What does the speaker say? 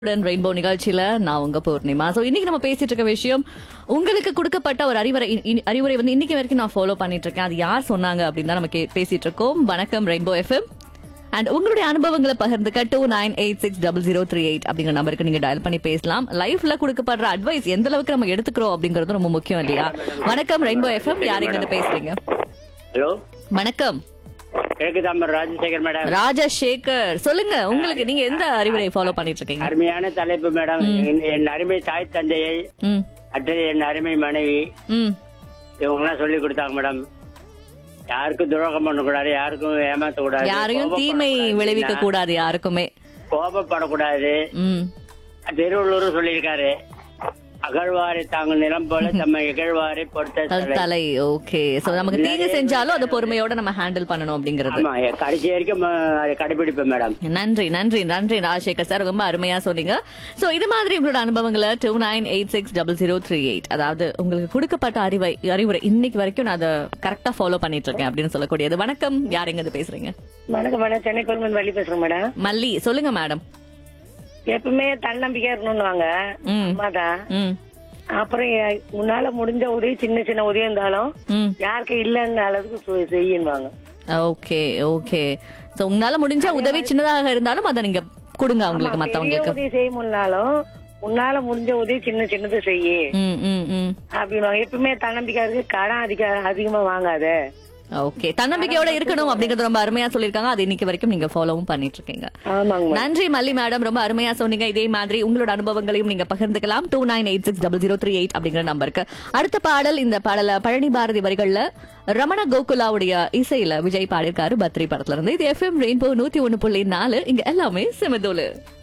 உடன் ரெயின்போ நிகழ்ச்சியில நான் உங்க பூர்ணிமா சோ இன்னைக்கு நம்ம பேசிட்டு இருக்க விஷயம் உங்களுக்கு கொடுக்கப்பட்ட ஒரு அறிவுரை இ- இ- அறிவுரை வந்து இன்னைக்கு வரைக்கும் நான் ஃபாலோ பண்ணிட்டு இருக்கேன் அது யார் சொன்னாங்க அப்படின்னு தான் நம்ம கே- பேசிட்டு இருக்கோம் வணக்கம் ரெயின்போ எஃப்எம் அண்ட் உங்களுடைய அனுபவங்களை பகிர்ந்துக்க two nine eight six double zero three eight அப்படிங்கிற நம்பருக்கு நீங்க டயல் பண்ணி பேசலாம் லைஃப்ல கொடுக்கப்படுற அட்வைஸ் எந்த அளவுக்கு நம்ம எடுத்துக்கிறோம் அப்படிங்கறது ரொம்ப முக்கியம் இல்லையா வணக்கம் ரெயின்போ எஃப்எம் யாருங்க இருந்து பேசுறீங்க ஹலோ வணக்கம் கேக்குதா மேடம் ராஜசேகர் மேடம் ராஜசேகர் சொல்லுங்க உங்களுக்கு நீங்க எந்த அறிவுரை ஃபாலோ பண்ணிட்டு இருக்கீங்க அருமையான தலைப்பு மேடம் என்- என் அருமை தாய் தந்தையை ம் அடுத்தது என் அருமை மனைவி ம் இவங்கெல்லாம் சொல்லி கொடுத்தாங்க மேடம் யாருக்கும் துரோகம் பண்ணக்கூடாது யாருக்கும் ஏமாத்த கூடாது யாரையும் தீமை விளைவிக்க கூடாது யாருக்குமே கோபப்படக்கூடாது ம் திருவள்ளூர் சொல்லியிருக்காரு அகழ்வாரை தாங்கும் நிலம் போல தம்மை இகழ்வாரை பொறுத்த தல் தலை. தலை ஓகே சோ நமக்கு தீங்கு செஞ்சாலும் அதை பொறுமையோட நம்ம ஹேண்டில் பண்ணணும் அப்படிங்கிறது ஆமா கடைசி வரைக்கும் அஹ், அதை கடைபிடிப்பேன் மேடம் நன்றி நன்றி நன்றி ராஜசேகர் சார் ரொம்ப அருமையா சொன்னீங்க சோ இது மாதிரி உங்களோட அனுபவங்களை two nine eight six double zero three eight அதாவது உங்களுக்கு கொடுக்கப்பட்ட அறிவை அறிவுரை இன்னைக்கு வரைக்கும் நான் அதை கரெக்டா ஃபாலோ பண்ணிட்டு இருக்கேன் அப்படின்னு சொல்லக்கூடியது வணக்கம் யார் எங்க இருந்து பேசுறீங்க வணக்கம் மேடம் சென்னை கொல்மன் வழி பேசுறேன் மேடம் மல்லி சொல்லுங்க மேடம் எப்பவுமே தன்னம்பிக்கையா இருக்கணும்னுவாங்க ம் அம்மாதான் ம் அப்புறம் எ- உன்னால முடிஞ்ச உதவி சின்ன சின்ன உதவி இருந்தாலும் ம் யாருக்கு இல்லைன்ற அளவுக்கு சு- செய்யுன்னுவாங்க ஓகே ஓகே சோ உங்களால முடிஞ்ச உதவி சின்னதாக இருந்தாலும் அதை நீங்க கொடுங்க அவங்களுக்கு பெரிய மத்தவங்களுக்கு உதவி செய்ய முடியலனாலும் உன்னால முடிஞ்ச உதவி சின்ன சின்னது செய்யு ம் ம் ம் அப்படின்னுவாங்க எப்பவுமே தன்னம்பிக்கை இருக்கு கடன் அதிக அதிகமா வாங்காத ஓகே தன்னம்பிக்கையோட இருக்கணும் அப்படிங்கறது ரொம்ப அருமையா சொல்லிருக்காங்க அது இன்னைக்கு வரைக்கும் நீங்க ஃபாலோவும் பண்ணிட்டு இருக்கீங்க ஆமாங்க மேடம். நன்றி மல்லி மேடம் ரொம்ப அருமையா சொன்னீங்க இதே மாதிரி உங்களோட அனுபவங்களையும் நீங்க பகிர்ந்துக்கலாம் two nine eight six double zero three eight அப்படிங்கிற நம்பருக்கு அடுத்த பாடல் இந்த பாடல பழனி பாரதி வரிகள்ல ரமண கோகுலாவுடைய இசையில விஜய் பாடியிருக்காரு பத்ரி படத்துல இருந்து இது எஃப்எம் ரெயின்போ நூத்தி ஒண்ணு புள்ளி நாலு இங்க எல்லாமே செமதோலு